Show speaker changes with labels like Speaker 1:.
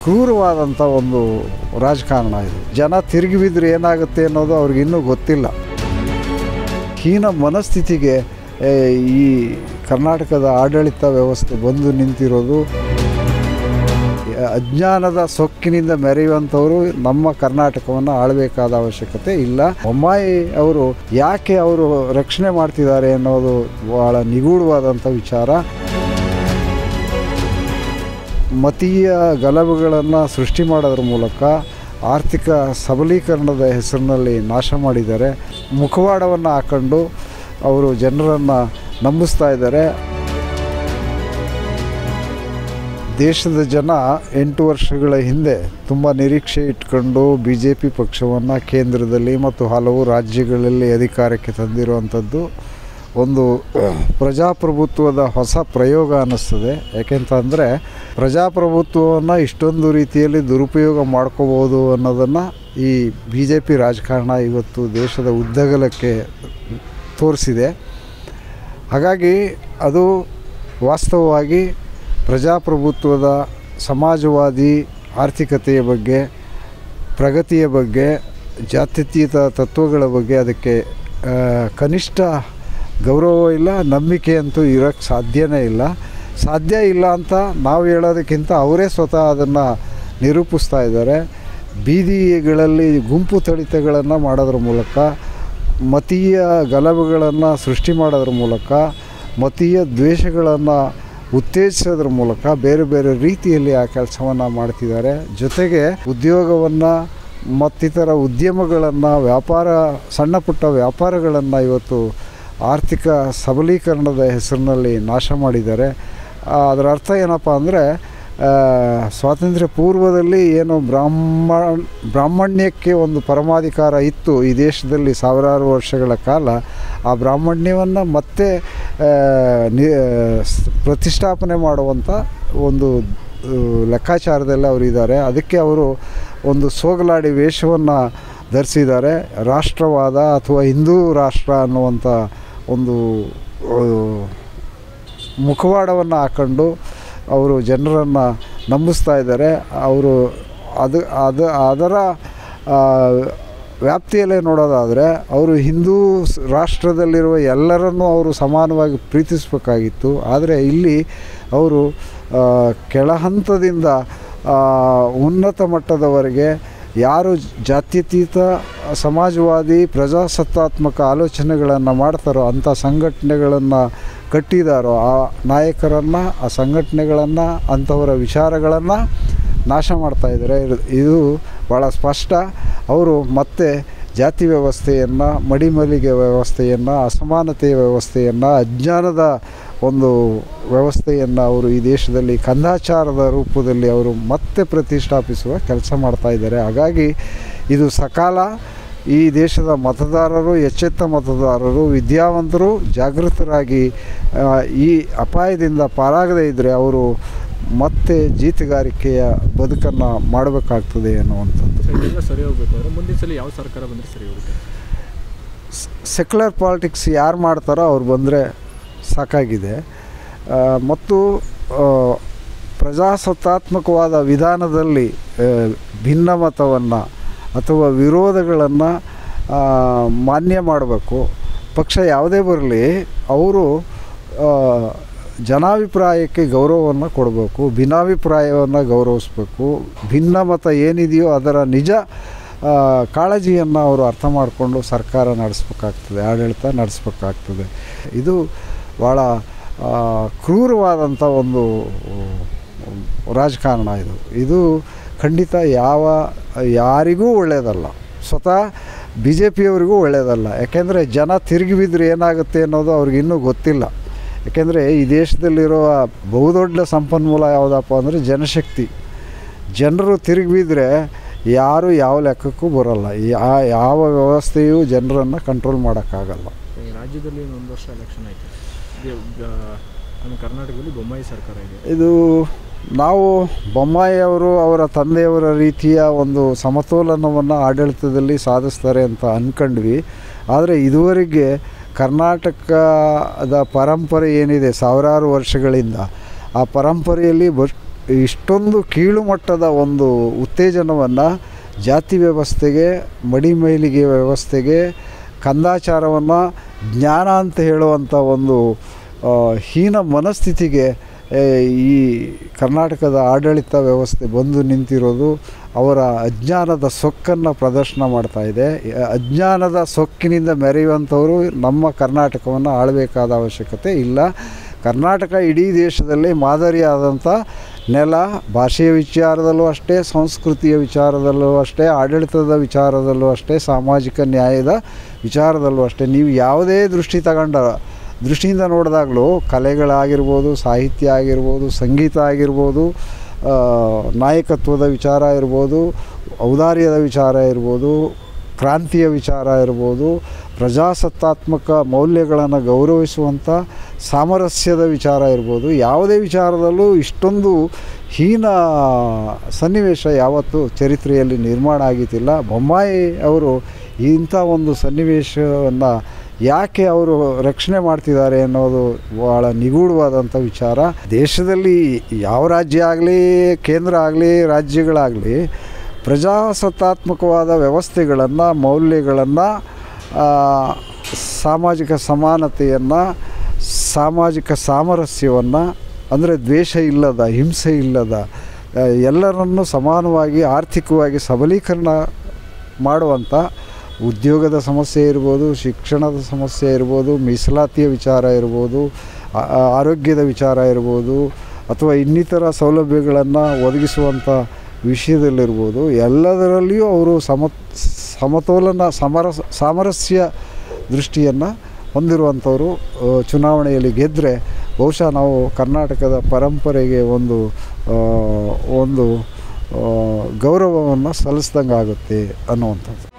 Speaker 1: ಕ್ರೂರವಾದಂಥ ಒಂದು ರಾಜಕಾರಣ ಇದು ಜನ ತಿರುಗಿ ಬಿದ್ದರೆ ಏನಾಗುತ್ತೆ ಅನ್ನೋದು ಅವ್ರಿಗೆ ಇನ್ನೂ ಗೊತ್ತಿಲ್ಲ ಹೀನ ಮನಸ್ಥಿತಿಗೆ ಏ, ಈ ಕರ್ನಾಟಕದ ಆಡಳಿತ ವ್ಯವಸ್ಥೆ ಬಂದು ನಿಂತಿರೋದು ಅಜ್ಞಾನದ ಸೊಕ್ಕಿನಿಂದ ಮೆರೆಯುವಂಥವರು ನಮ್ಮ ಕರ್ನಾಟಕವನ್ನು ಆಳಬೇಕಾದ ಅವಶ್ಯಕತೆ ಇಲ್ಲ ಬೊಮ್ಮಾಯಿ ಅವರು ಯಾಕೆ ಅವರು ರಕ್ಷಣೆ ಮಾಡ್ತಿದ್ದಾರೆ ಅನ್ನೋದು ಭಾಳ ನಿಗೂಢವಾದಂಥ ವಿಚಾರ ಮತೀಯ ಗಲಭೆಗಳನ್ನು ಸೃಷ್ಟಿ ಮಾಡೋದ್ರ ಮೂಲಕ ಆರ್ಥಿಕ ಸಬಲೀಕರಣದ ಹೆಸರಿನಲ್ಲಿ ನಾಶ ಮಾಡಿದ್ದಾರೆ ಮುಖವಾಡವನ್ನು ಹಾಕೊಂಡು ಅವರು ಜನರನ್ನು ನಂಬಿಸ್ತಾ ಇದ್ದಾರೆ ದೇಶದ ಜನ ಎಂಟು ವರ್ಷಗಳ ಹಿಂದೆ ತುಂಬ ನಿರೀಕ್ಷೆ ಇಟ್ಕೊಂಡು ಬಿ ಜೆ ಪಿ ಪಕ್ಷವನ್ನು ಕೇಂದ್ರದಲ್ಲಿ ಮತ್ತು ಹಲವು ರಾಜ್ಯಗಳಲ್ಲಿ ಅಧಿಕಾರಕ್ಕೆ ತಂದಿರುವಂಥದ್ದು ಒಂದು ಪ್ರಜಾಪ್ರಭುತ್ವದ ಹೊಸ ಪ್ರಯೋಗ ಅನ್ನಿಸ್ತದೆ ಯಾಕೆಂತಂದರೆ ಪ್ರಜಾಪ್ರಭುತ್ವವನ್ನು ಇಷ್ಟೊಂದು ರೀತಿಯಲ್ಲಿ ದುರುಪಯೋಗ ಮಾಡ್ಕೋಬೋದು ಅನ್ನೋದನ್ನು ಈ ಬಿ ಜೆ ಪಿ ರಾಜಕಾರಣ ಇವತ್ತು ದೇಶದ ಉದ್ದಗಲಕ್ಕೆ ತೋರಿಸಿದೆ ಹಾಗಾಗಿ ಅದು ವಾಸ್ತವವಾಗಿ ಪ್ರಜಾಪ್ರಭುತ್ವದ ಸಮಾಜವಾದಿ ಆರ್ಥಿಕತೆಯ ಬಗ್ಗೆ ಪ್ರಗತಿಯ ಬಗ್ಗೆ ಜಾತ್ಯತೀತ ತತ್ವಗಳ ಬಗ್ಗೆ ಅದಕ್ಕೆ ಆ, ಕನಿಷ್ಠ ಗೌರವ ಇಲ್ಲ ನಂಬಿಕೆ ಅಂತೂ ಇರೋಕ್ಕೆ ಸಾಧ್ಯನೇ ಇಲ್ಲ ಸಾಧ್ಯ ಇಲ್ಲ ಅಂತ ನಾವು ಹೇಳೋದಕ್ಕಿಂತ ಅವರೇ ಸ್ವತಃ ಅದನ್ನು ನಿರೂಪಿಸ್ತಾ ಇದ್ದಾರೆ ಬೀದಿಗಳಲ್ಲಿ ಗುಂಪು ತಳಿತಗಳನ್ನು ಮಾಡೋದ್ರ ಮೂಲಕ ಮತೀಯ ಗಲಭೆಗಳನ್ನು ಸೃಷ್ಟಿ ಮಾಡೋದ್ರ ಮೂಲಕ ಮತೀಯ ದ್ವೇಷಗಳನ್ನು ಉತ್ತೇಜಿಸೋದ್ರ ಮೂಲಕ ಬೇರೆ ಬೇರೆ ರೀತಿಯಲ್ಲಿ ಆ ಕೆಲಸವನ್ನು ಮಾಡ್ತಿದ್ದಾರೆ ಜೊತೆಗೆ ಉದ್ಯೋಗವನ್ನು ಮತ್ತಿತರ ಉದ್ಯಮಗಳನ್ನು ವ್ಯಾಪಾರ ಸಣ್ಣ ಪುಟ್ಟ ವ್ಯಾಪಾರಗಳನ್ನು ಇವತ್ತು ಆರ್ಥಿಕ ಸಬಲೀಕರಣದ ಹೆಸರಿನಲ್ಲಿ ನಾಶ ಮಾಡಿದ್ದಾರೆ ಆ, ಅದರ ಅರ್ಥ ಏನಪ್ಪ ಅಂದರೆ ಸ್ವಾತಂತ್ರ್ಯ ಪೂರ್ವದಲ್ಲಿ ಏನು ಬ್ರಾಹ್ಮ ಬ್ರಾಹ್ಮಣ್ಯಕ್ಕೆ ಒಂದು ಪರಮಾಧಿಕಾರ ಇತ್ತು ಈ ದೇಶದಲ್ಲಿ ಸಾವಿರಾರು ವರ್ಷಗಳ ಕಾಲ ಆ ಬ್ರಾಹ್ಮಣ್ಯವನ್ನು ಮತ್ತೆ ಆ, ನಿ ಸ್- ಪ್ರತಿಷ್ಠಾಪನೆ ಮಾಡುವಂಥ ಒಂದು ಆ, ಲೆಕ್ಕಾಚಾರದಲ್ಲಿ ಅವರು ಇದ್ದಾರೆ ಅದಕ್ಕೆ ಅವರು ಒಂದು ಸೋಗಲಾಡಿ ವೇಷವನ್ನು ಧರಿಸಿದ್ದಾರೆ ರಾಷ್ಟ್ರವಾದ ಅಥವಾ ಹಿಂದೂ ರಾಷ್ಟ್ರ ಅನ್ನುವಂಥ ಒಂದು ಆ, ಮುಖವಾಡವನ್ನು ಹಾಕೊಂಡು ಅವರು ಜನರನ್ನು ನಂಬಿಸ್ತಾ ಇದ್ದಾರೆ ಅವರು ಅದು ಅದು ಅದರ ಆ, ವ್ಯಾಪ್ತಿಯಲ್ಲೇ ನೋಡೋದಾದರೆ ಅವರು ಹಿಂದೂ ಸ್- ರಾಷ್ಟ್ರದಲ್ಲಿರುವ ಎಲ್ಲರನ್ನೂ ಅವರು ಸಮಾನವಾಗಿ ಪ್ರೀತಿಸಬೇಕಾಗಿತ್ತು ಆದರೆ ಇಲ್ಲಿ ಅವರು ಆ, ಕೆಳ ಹಂತದಿಂದ ಆ, ಉನ್ನತ ಮಟ್ಟದವರೆಗೆ ಯಾರು ಜಾತ್ಯತೀತ ಸಮಾಜವಾದಿ ಪ್ರಜಾಸತ್ತಾತ್ಮಕ ಆಲೋಚನೆಗಳನ್ನು ಮಾಡ್ತಾರೋ ಅಂಥ ಸಂಘಟನೆಗಳನ್ನು ಕಟ್ಟಿದಾರೋ ಆ ನಾಯಕರನ್ನು ಆ ಸಂಘಟನೆಗಳನ್ನು ಅಂಥವರ ವಿಚಾರಗಳನ್ನು ನಾಶ ಮಾಡ್ತಾ ಇದ್ದಾರೆ ಇದು- ಇದು ಭಾಳ ಸ್ಪಷ್ಟ ಅವರು ಮತ್ತೆ ಜಾತಿ ವ್ಯವಸ್ಥೆಯನ್ನು ಮಡಿಮಲಿಗೆ ವ್ಯವಸ್ಥೆಯನ್ನು ಅಸಮಾನತೆಯ ವ್ಯವಸ್ಥೆಯನ್ನು ಅಜ್ಞಾನದ ಒಂದು ವ್ಯವಸ್ಥೆಯನ್ನು ಅವರು ಈ ದೇಶದಲ್ಲಿ ಕಂದಾಚಾರದ ರೂಪದಲ್ಲಿ ಅವರು ಮತ್ತೆ ಪ್ರತಿಷ್ಠಾಪಿಸುವ ಕೆಲಸ ಮಾಡ್ತಾ ಇದ್ದಾರೆ ಹಾಗಾಗಿ ಇದು ಸಕಾಲ ಈ ದೇಶದ ಮತದಾರರು ಎಚ್ಚೆತ್ತ ಮತದಾರರು ವಿದ್ಯಾವಂತರು ಜಾಗೃತರಾಗಿ ಆ, ಈ ಅಪಾಯದಿಂದ ಪಾರಾಗದೇ ಇದ್ದರೆ ಅವರು ಮತ್ತೆ ಜೀತಗಾರಿಕೆಯ ಬದುಕನ್ನು ಮಾಡಬೇಕಾಗ್ತದೆ ಅನ್ನುವಂಥದ್ದು
Speaker 2: ಸೊ ಇದೆಲ್ಲ ಸರಿ ಹೋಗ್ಬೇಕು ಅಂದರೆ ಮುಂದಿನ ಸಲ ಯಾವ ಸರ್ಕಾರ ಬಂದರೆ ಸರಿ ಹೋಗುತ್ತೆ
Speaker 1: ಸೆಕ್ಯುಲರ್ ಪಾಲಿಟಿಕ್ಸ್ ಯಾರು ಮಾಡ್ತಾರೋ ಅವ್ರು ಬಂದರೆ ಸಾಕಾಗಿದೆ ಆ, ಮತ್ತು ಆ, ಪ್ರಜಾಸತ್ತಾತ್ಮಕವಾದ ವಿಧಾನದಲ್ಲಿ ಆ, ಭಿನ್ನಮತವನ್ನು ಅಥವಾ ವಿರೋಧಗಳನ್ನು ಮಾನ್ಯ ಮಾಡಬೇಕು ಪಕ್ಷ ಯಾವುದೇ ಬರಲಿ ಅವರು ಆ, ಜನಾಭಿಪ್ರಾಯಕ್ಕೆ ಗೌರವವನ್ನು ಕೊಡಬೇಕು ಭಿನ್ನಾಭಿಪ್ರಾಯವನ್ನು ಗೌರವಿಸ್ಬೇಕು ಭಿನ್ನಮತ ಏನಿದೆಯೋ ಅದರ ನಿಜ ಆ, ಕಾಳಜಿಯನ್ನು ಅವರು ಅರ್ಥ ಮಾಡಿಕೊಂಡು ಸರ್ಕಾರ ನಡೆಸ್ಬೇಕಾಗ್ತದೆ ಆಡಳಿತ ನಡೆಸ್ಬೇಕಾಗ್ತದೆ ಇದು ಭಾಳ ಆ, ಕ್ರೂರವಾದಂಥ ಒಂದು ರಾಜಕಾರಣ ಇದು ಇದು ಖಂಡಿತ ಯಾವ ಯಾರಿಗೂ ಒಳ್ಳೆಯದಲ್ಲ ಸ್ವತಃ ಬಿ ಜೆ ಪಿಯವರಿಗೂ ಒಳ್ಳೆಯದಲ್ಲ ಯಾಕೆಂದರೆ ಜನ ತಿರುಗಿ ಬಿದ್ದರೆ ಏನಾಗುತ್ತೆ ಅನ್ನೋದು ಅವ್ರಿಗೆ ಇನ್ನೂ ಗೊತ್ತಿಲ್ಲ ಯಾಕೆಂದರೆ ಈ ದೇಶದಲ್ಲಿರೋ ಬಹುದೊಡ್ಡ ಸಂಪನ್ಮೂಲ ಯಾವುದಪ್ಪ ಅಂದರೆ ಜನಶಕ್ತಿ ಜನರು ತಿರುಗಿ ಬಿದ್ದರೆ ಯಾರು ಯಾವ ಲೆಕ್ಕಕ್ಕೂ ಬರೋಲ್ಲ ಯಾ ಯಾವ ವ್ಯವಸ್ಥೆಯೂ ಜನರನ್ನು ಕಂಟ್ರೋಲ್ ಮಾಡೋಕ್ಕಾಗಲ್ಲ
Speaker 2: ಈ ರಾಜ್ಯದಲ್ಲಿ ಒಂದು ವರ್ಷ ಎಲೆಕ್ಷನ್ ಆಯಿತು ಇದು ಆ, ನಮ್ಮ ಕರ್ನಾಟಕದಲ್ಲಿ ಬೊಮ್ಮಾಯಿ ಸರ್ಕಾರ ಇದೆ
Speaker 1: ಇದು ನಾವು ಬೊಮ್ಮಾಯಿ ಅವರು ಅವರ ತಂದೆಯವರ ರೀತಿಯ ಒಂದು ಸಮತೋಲನವನ್ನು ಆಡಳಿತದಲ್ಲಿ ಸಾಧಿಸ್ತಾರೆ ಅಂತ ಅಂದ್ಕೊಂಡ್ವಿ ಆದರೆ ಇದುವರೆಗೆ ಕರ್ನಾಟಕದ ಪರಂಪರೆ ಏನಿದೆ ಸಾವಿರಾರು ವರ್ಷಗಳಿಂದ ಆ ಪರಂಪರೆಯಲ್ಲಿ ಬಟ್ ಇಷ್ಟೊಂದು ಕೀಳು ಮಟ್ಟದ ಒಂದು ಉತ್ತೇಜನವನ್ನು ಜಾತಿ ವ್ಯವಸ್ಥೆಗೆ ಮಡಿಮೈಲಿಗೆ ವ್ಯವಸ್ಥೆಗೆ ಕಂದಾಚಾರವನ್ನು ಜ್ಞಾನ ಅಂತ ಹೇಳುವಂಥ ಒಂದು ಆ, ಹೀನ ಮನಸ್ಥಿತಿಗೆ ಏ, ಈ ಕರ್ನಾಟಕದ ಆಡಳಿತ ವ್ಯವಸ್ಥೆ ಬಂದು ನಿಂತಿರೋದು ಅವರ ಅಜ್ಞಾನದ ಸೊಕ್ಕನ್ನು ಪ್ರದರ್ಶನ ಮಾಡ್ತಾ ಇದೆ ಆ ಅಜ್ಞಾನದ ಸೊಕ್ಕಿನಿಂದ ಮೆರೆಯುವಂಥವರು ನಮ್ಮ ಕರ್ನಾಟಕವನ್ನು ಆಳಬೇಕಾದ ಅವಶ್ಯಕತೆ ಇಲ್ಲ ಕರ್ನಾಟಕ ಇಡೀ ದೇಶದಲ್ಲಿ ಮಾದರಿಯಾದಂಥ ನೆಲ ಭಾಷೆಯ ವಿಚಾರದಲ್ಲೂ ಅಷ್ಟೇ ಸಂಸ್ಕೃತಿಯ ವಿಚಾರದಲ್ಲೂ ಅಷ್ಟೇ ಆಡಳಿತದ ವಿಚಾರದಲ್ಲೂ ಅಷ್ಟೇ ಸಾಮಾಜಿಕ ನ್ಯಾಯದ ವಿಚಾರದಲ್ಲೂ ಅಷ್ಟೇ ನೀವು ಯಾವುದೇ ದೃಷ್ಟಿ ತಗೊಂಡ ದೃಷ್ಟಿಯಿಂದ ನೋಡಿದಾಗಲೂ ಕಲೆಗಳಾಗಿರ್ಬೋದು ಸಾಹಿತ್ಯ ಆಗಿರ್ಬೋದು ಸಂಗೀತ ಆಗಿರ್ಬೋದು ಆ, ನಾಯಕತ್ವದ ವಿಚಾರ ಇರ್ಬೋದು ಔದಾರ್ಯದ ವಿಚಾರ ಇರ್ಬೋದು ಕ್ರಾಂತಿಯ ವಿಚಾರ ಇರ್ಬೋದು ಪ್ರಜಾಸತ್ತಾತ್ಮಕ ಮೌಲ್ಯಗಳನ್ನು ಗೌರವಿಸುವಂಥ ಸಾಮರಸ್ಯದ ವಿಚಾರ ಇರ್ಬೋದು ಯಾವುದೇ ವಿಚಾರದಲ್ಲೂ ಇಷ್ಟೊಂದು ಹೀನ ಸನ್ನಿವೇಶ ಯಾವತ್ತೂ ಚರಿತ್ರೆಯಲ್ಲಿ ನಿರ್ಮಾಣ ಆಗಿದ್ದಿಲ್ಲ ಬೊಮ್ಮಾಯಿ ಅವರು ಇಂಥ ಒಂದು ಸನ್ನಿವೇಶವನ್ನು ಯಾಕೆ ಅವರು ರಕ್ಷಣೆ ಮಾಡ್ತಿದ್ದಾರೆ ಅನ್ನೋದು ಭಾಳ ನಿಗೂಢವಾದಂಥ ವಿಚಾರ ದೇಶದಲ್ಲಿ ಯಾವ ರಾಜ್ಯ ಆಗಲಿ ಕೇಂದ್ರ ಆಗಲಿ ರಾಜ್ಯಗಳಾಗಲಿ ಪ್ರಜಾಸತ್ತಾತ್ಮಕವಾದ ವ್ಯವಸ್ಥೆಗಳನ್ನು ಮೌಲ್ಯಗಳನ್ನು ಸಾಮಾಜಿಕ ಸಮಾನತೆಯನ್ನು ಸಾಮಾಜಿಕ ಸಾಮರಸ್ಯವನ್ನು ಅಂದರೆ ದ್ವೇಷ ಇಲ್ಲದ ಹಿಂಸೆ ಇಲ್ಲದ ಆ, ಎಲ್ಲರನ್ನೂ ಸಮಾನವಾಗಿ ಆರ್ಥಿಕವಾಗಿ ಸಬಲೀಕರಣ ಮಾಡುವಂಥ ಉದ್ಯೋಗದ ಸಮಸ್ಯೆ ಇರ್ಬೋದು ಶಿಕ್ಷಣದ ಸಮಸ್ಯೆ ಇರ್ಬೋದು ಮೀಸಲಾತಿಯ ವಿಚಾರ ಇರ್ಬೋದು ಆ- ಆ- ಆರೋಗ್ಯದ ವಿಚಾರ ಇರ್ಬೋದು ಅಥವಾ ಇನ್ನಿತರ ಸೌಲಭ್ಯಗಳನ್ನು ಒದಗಿಸುವಂಥ ವಿಷಯದಲ್ಲಿರ್ಬೋದು ಎಲ್ಲದರಲ್ಲಿಯೂ ಅವರು ಸಮ ಸಮತೋಲನ ಸಮರಸ ಸಾಮರಸ್ಯ ದೃಷ್ಟಿಯನ್ನು ಹೊಂದಿರುವಂಥವರು ಆ, ಚುನಾವಣೆಯಲ್ಲಿ ಗೆದ್ದರೆ ಬಹುಶಃ ನಾವು ಕರ್ನಾಟಕದ ಪರಂಪರೆಗೆ ಒಂದು ಆ, ಒಂದು ಗೌರವವನ್ನು ಸಲ್ಲಿಸ್ದಂಗೆ ಆಗುತ್ತೆ ಅನ್ನುವಂಥದ್ದು